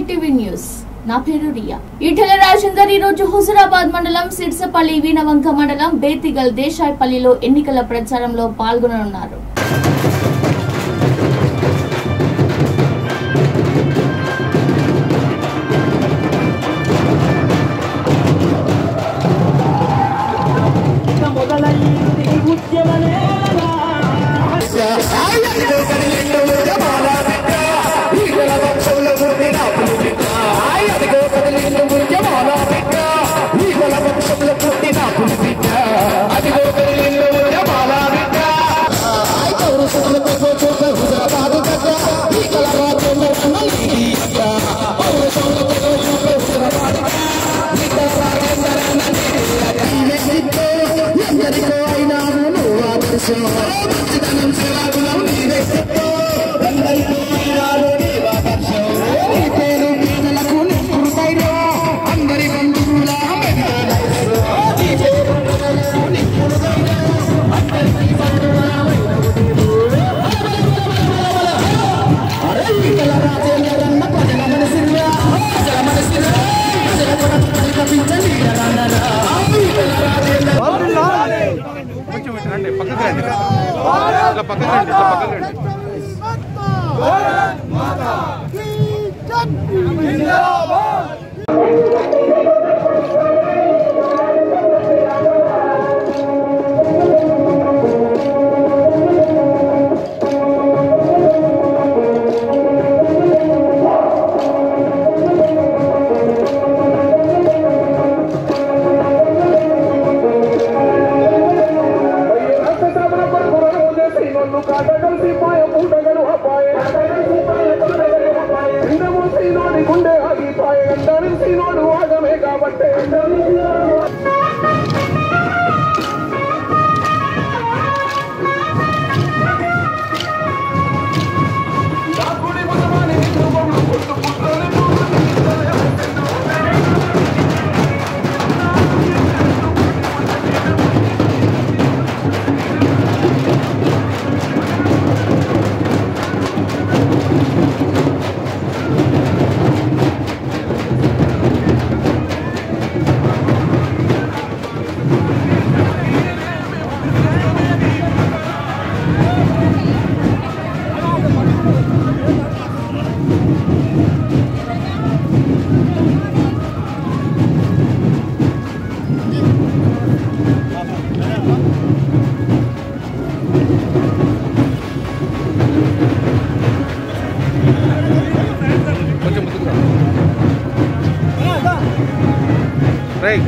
TV news నా పేరు రియా ఈటెల రాజేందర్ ఈ రోజు హుజురాబాద్ మండలం సిడ్సపల్లి వీణవంక మండలం బేతిగల్ దేశాయ్పల్లిలో ఎన్నికల ప్రచారంలో పాల్గొననున్నారు మొదలైంది ఉద్యమనేలా కొంచెం ఇటు రండి పక్కకు రండి ఇట్లా పక్కకు రండి ఇట్లా పక్కకు రండి కొంచెం ముందుకు రా. రేయ్